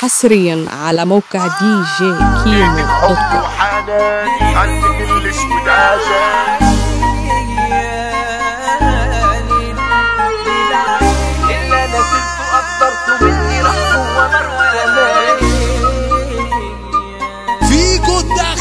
حصريا على موقع دي جي كيمو دوت كوم وحناني عندك الاسود عزاني إلا أنا كنت قدرت مني رحمه ومروة فيجو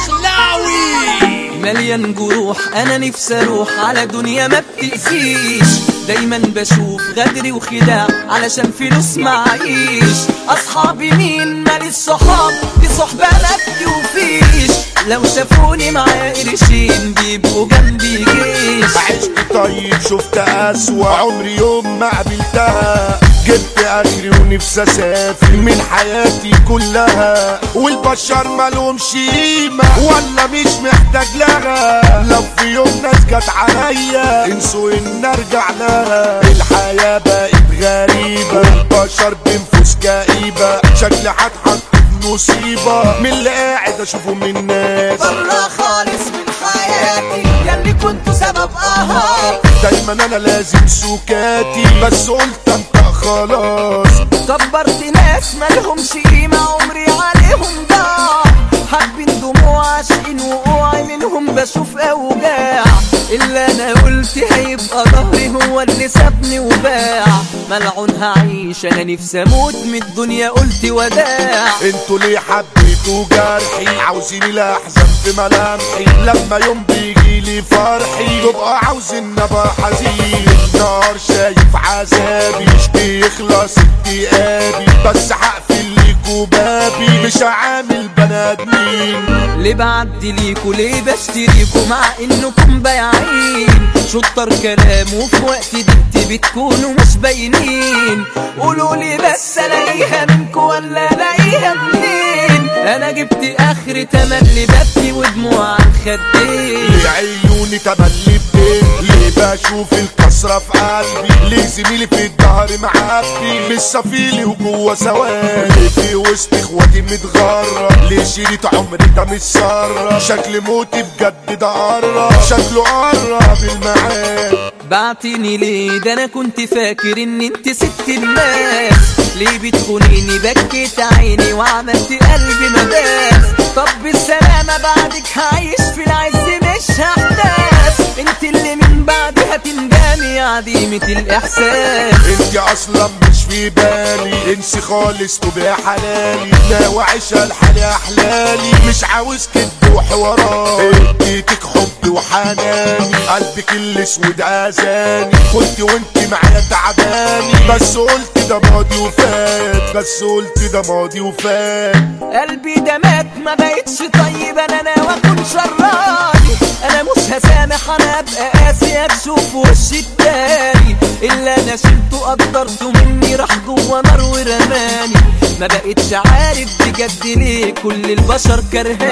الدخلاوي مليان جروح انا نفسي اروح على دنيا ما بتأذيش دايما بشوف غدر وخداع علشان فلوس معيش اصحابي مين مالي الصحاب دي صحبة ما بتوفيش لو شافوني معايا قرشين بيبقوا جنبي جيش عشت طيب شفت اسوأ عمري يوم ما قابلتها جبت اخري ونفسي اسافر من حياتي كلها والبشر مالهمش قيمة ولا مش محتاج لها لو في يوم ناس جت عليا انسوا ان ارجع لها الحياة بقت غريبة والبشر بنفوس كئيبة شكلي هتحط في مصيبة من اللي قاعد اشوفه من الناس برا خالص من حياتي ياللي كنت سبب قهر دايما انا لازم سكاتي بس قلت انت خلاص كبرت ناس مالهمش قيمة عمري عليهم ضاع حابين دموع عاشقين وقوعي منهم بشوف اوجاع الا انا قلت هيبقى ظهري هو اللي سابني وباع ملعون هعيش انا نفسي اموت من الدنيا قلت وداع انتوا ليه حبيتوا جرحي عاوزيني لا احزن في ملامحي لما يوم بيجيلي فرحي تبقى عاوزين ابقى حزين نار شايف عذابي مش بيخلص اكتئابي بس هقفل ليكوا بابي مش هعامل بني ادمين ليه بعدي ليكوا ليه بشتريكوا مع انكم بايعين شطر كلام وفي وقت دقت بتكونوا مش باينين قولوا لي بس الاقيها منكوا ولا الاقيها منين انا جبت اخر تملي ببكي ودموع على الخدين ليه عيوني تملي بدين ليه بشوف الكسرة في قلبي ليه زميلي في الظهر معبي مش صفيلي وجوه سواد ليه في وسط اخواتي متغرب ليه شريط عمري ده مش سرة شكل موتي بجد ده قرب شكله قرب الميعاد بعتني ليه ده انا كنت فاكر ان انت ست الناس ليه بتخونيني بكيت عيني وعملت قلبي مداس طب بالسلامة بعدك هعيش في العز مش هحتاس انت اللي من بعدها تندمي عديمة الاحساس انت اصلا مش في بالي انسي خالص تبقى حلالي ناوي عيشها لحالي احلالي مش عاوز كدب وحوارات اديتك حب وحناني قلبك الاسود اذاني كنت وانت معايا تعباني بس قلت ده ماضي وفات بس قلت ده ماضي وفات قلبي ده مات ما بقتش طيب انا ناوي اكون شراني انا مش هسامح انا ابقى قاسي اشوف وشي التاني الا انا شلته قدرته مني راح جوه نار ورماني ما بقتش عارف بجد ليه كل البشر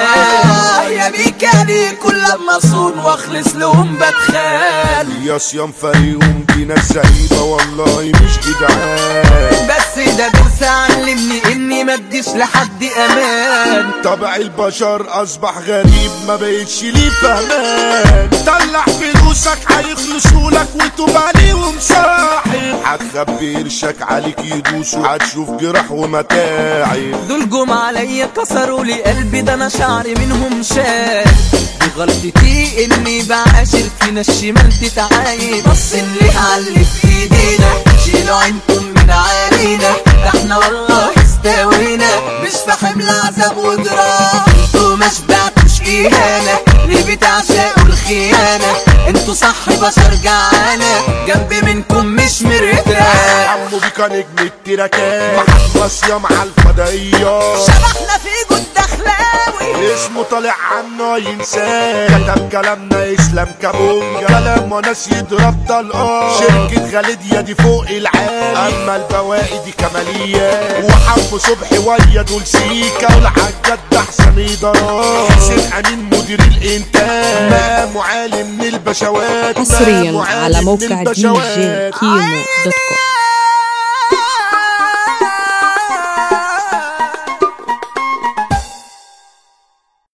كرهاني يا ميكاني كل لما اصون واخلص لهم بتخان يا صيام فريقهم دي ناس زهيبة والله مش جدعان بس ده درس علمني اني ما اديش لحد امان طبع البشر اصبح غريب ما بقتش ليه فهمان طلع فلوسك هيخلصوا لك وتوب عليهم صاحب هتخبي قرشك عليك يدوسوا هتشوف جراح ومتاعب دول جم عليا كسروا لي قلبي ده انا شعري منهم شال دي غلطتي اني بعاشر فينا الشمال تتعايب بص اللي علي في ايدينا شيلوا عينكم من علينا ده احنا والله استوينا مش في حمل عذاب وجراح انتوا ما شبعتوش اهانه ليه بتعشقوا الخيانه انتوا صح بشر جعانه جنبي منكم مش مرتاح عمو بيكا نجم التراكات محمد صيام على الفضائيات شبحنا في جود دخلاوي اسمه طالع عنه ينساه كتب كلامنا اسلام كابونجا كلام وناس يضرب طلقات شركة خالدية دي فوق العالي اما البواقي دي كماليات وحمو صبحي ويا دول سيكا والعجاد ده احسن ادارات حسين امين مدير الانتاج مقام عالي من البشوات حصريا مقام عالي على من موقع دي جي البشوات. كيمو دوت كوم